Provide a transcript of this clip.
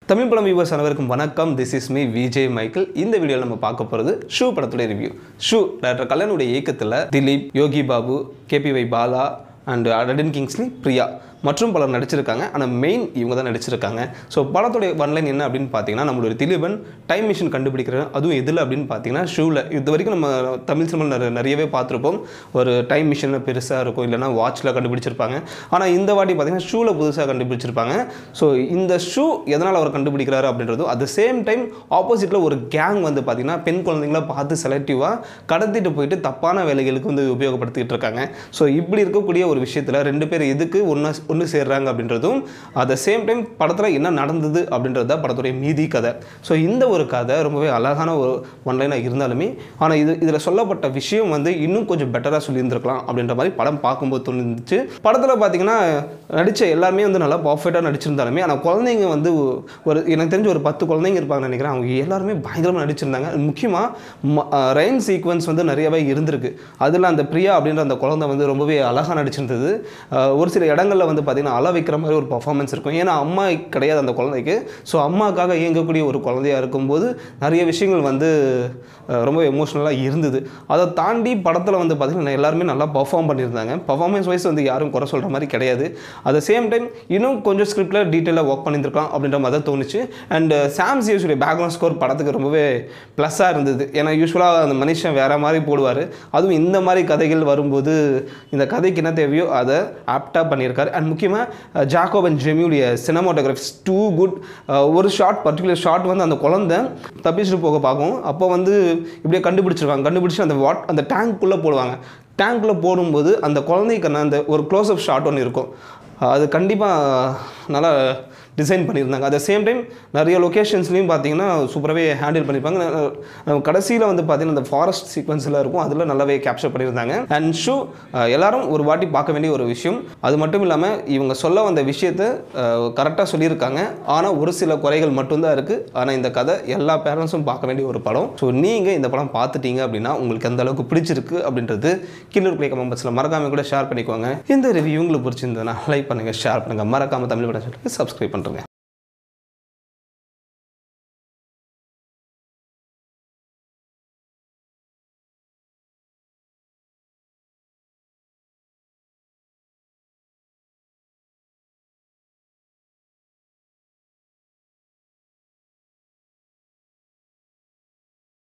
தமிழ் படம் வியூவர்ஸ் அனைவருக்கும் வணக்கம் this is me Vijay Michael இந்த வீடியோவில் நம்ம பார்க்க போகிறது ஷூ படத்துடைய ரிவ்யூ ஷூ டாக்டர் கல்யாணுடைய இயக்கத்தில் திலீப் யோகி பாபு கேபிஒய் பாலா அண்ட் அடன் கிங்ஸ்லி பிரியா மற்றும் பலர் நடிச்சிருக்காங்க ஆனால் மெயின் இவங்க தான் நடிச்சிருக்காங்க ஸோ படத்துடைய ஒன்லைன் என்ன அப்படின்னு பார்த்தீங்கன்னா நம்மளுடைய திலீபன் டைம் மிஷின் கண்டுபிடிக்கிற அதுவும் எதில் அப்படின்னு பார்த்தீங்கன்னா ஷூவில் இது வரைக்கும் நம்ம தமிழ் சினிமாவில் நிறைய நிறையவே பார்த்துருப்போம் ஒரு டைம் மிஷின் பெருசாக இருக்கும் இல்லைன்னா வாட்சில் கண்டுபிடிச்சிருப்பாங்க ஆனால் இந்த வாட்டி பார்த்தீங்கன்னா ஷூவில் புதுசாக கண்டுபிடிச்சிருப்பாங்க ஸோ இந்த ஷூ எதனால் அவர் கண்டுபிடிக்கிறாரு அப்படின்றதும் அட் த சேம் டைம் ஆப்போசிட்டில் ஒரு கேங் வந்து பார்த்தீங்கன்னா பெண் குழந்தைங்கள பார்த்து செலக்டிவாக கடத்திட்டு போயிட்டு தப்பான வேலைகளுக்கு வந்து உபயோகப்படுத்திட்டு இருக்காங்க ஸோ இப்படி இருக்கக்கூடிய ஒரு விஷயத்தில் ரெண்டு பேர் எதுக்கு ஒன்றா ஒன்று சேர்றாங்க அப்படின்றதும் அட் த சேம் டைம் படத்தில் என்ன நடந்தது அப்படின்றது தான் படத்துடைய மீதி கதை ஸோ இந்த ஒரு கதை ரொம்பவே அழகான ஒரு ஒன்லைனாக இருந்தாலுமே ஆனால் இது இதில் சொல்லப்பட்ட விஷயம் வந்து இன்னும் கொஞ்சம் பெட்டராக சொல்லியிருந்திருக்கலாம் அப்படின்ற மாதிரி படம் பார்க்கும்போது தோணுச்சு படத்தில் பார்த்தீங்கன்னா நடித்த எல்லாருமே வந்து நல்லா பர்ஃபெக்டாக நடிச்சிருந்தாலுமே ஆனால் குழந்தைங்க வந்து ஒரு எனக்கு தெரிஞ்ச ஒரு பத்து குழந்தைங்க இருப்பாங்கன்னு நினைக்கிறேன் அவங்க எல்லாருமே பயங்கரமாக நடிச்சிருந்தாங்க முக்கியமாக ரெயின் சீக்வன்ஸ் வந்து நிறையவே இருந்திருக்கு அதில் அந்த பிரியா அப்படின்ற அந்த குழந்தை வந்து ரொம்பவே அழகாக நடிச்சிருந்தது அஹ் ஒரு சில இடங்களில் வந்து பார்த்திங்கன்னா அழ வைக்கிற மாதிரி ஒரு பர்ஃபார்மன்ஸ் இருக்கும் ஏன்னா அம்மா கிடையாது அந்த குழந்தைக்கு ஸோ அம்மாக்காக இயங்கக்கூடிய ஒரு குழந்தையாக இருக்கும்போது நிறைய விஷயங்கள் வந்து அஹ் ரொம்ப எமோஷ்னலாக இருந்தது அதை தாண்டி படத்தில் வந்து பார்த்திங்கன்னா எல்லாருமே நல்லா பர்ஃபார்ம் பண்ணியிருந்தாங்க பர்ஃபார்மன்ஸ் வைஸ் வந்து யாரும் குறை சொல்கிற மாதிரி கிடையாது அட் சேம் டைம் இன்னும் கொஞ்சம் ஸ்கிரிப்டில் டீட்டெயிலாக ஒர்க் பண்ணியிருக்கலாம் அப்படின்ற மாதிரி தான் தோணுச்சு அண்ட் சாம் சிஎஸுடைய பேக்ரவுண்ட் ஸ்கோர் படத்துக்கு ரொம்பவே ப்ளஸ்ஸாக இருந்தது ஏன்னா யூஸ்வலாக அந்த மனுஷன் வேறு மாதிரி போடுவார் அதுவும் இந்த மாதிரி கதைகள் வரும்போது இந்த கதைக்கு என்ன தேவையோ அதை ஆப்டாக பண்ணியிருக்காரு அண்ட் முக்கியமாக ஜாக்கோப் அண்ட் ஜெமியுடைய சினிமாட்டோகிராஃபிஸ் டூ குட் ஒரு ஷார்ட் பர்டிகுலர் ஷார்ட் வந்து அந்த குழந்தை தப்பிச்சுட்டு போக பார்க்கும் அப்போ வந்து இப்படியே கண்டுபிடிச்சிருவாங்க கண்டுபிடிச்சி அந்த வாட் அந்த டேங்க்குள்ளே போடுவாங்க டேங்க்குள்ளே போடும்போது அந்த குழந்தைக்கான அந்த ஒரு க்ளோஸ்அப் ஷாட் ஒன்று இருக்கும் அது கண்டிப்பாக நல்லா டிசைன் பண்ணியிருந்தாங்க அட் சேம் டைம் நிறைய லொக்கேஷன்ஸ்லையும் பார்த்தீங்கன்னா சூப்பராகவே ஹேண்டில் பண்ணியிருப்பாங்க அஹ் கடைசியில் வந்து பார்த்தீங்கன்னா அந்த ஃபாரஸ்ட் சீக்வன்ஸில் இருக்கும் அதில் நல்லாவே கேப்சர் பண்ணியிருந்தாங்க அண்ட் ஷூ எல்லாரும் ஒரு வாட்டி பார்க்க வேண்டிய ஒரு விஷயம் அது மட்டும் இல்லாமல் இவங்க சொல்ல வந்த விஷயத்தை கரெக்டாக சொல்லியிருக்காங்க ஆனால் ஒரு சில குறைகள் மட்டும்தான் இருக்குது ஆனால் இந்த கதை எல்லா பேரண்ட்ஸும் பார்க்க வேண்டிய ஒரு படம் ஸோ நீங்கள் இந்த படம் பார்த்துட்டீங்க அப்படின்னா உங்களுக்கு எந்த அளவுக்கு பிடிச்சிருக்கு அப்படின்றது கீழே பிளே கமெண்ட்ஸில் மறக்காம கூட ஷேர் பண்ணிக்கோங்க இந்த ரிவ்யூ உங்களுக்கு பிடிச்சிருந்ததுன்னா லைக் பண்ணுங்கள் ஷேர் பண்ணுங்கள் மறக்காம தமிழ் படம் சொல்லிட்டு சப்ஸ்கிரைப் பண்ணுறேன்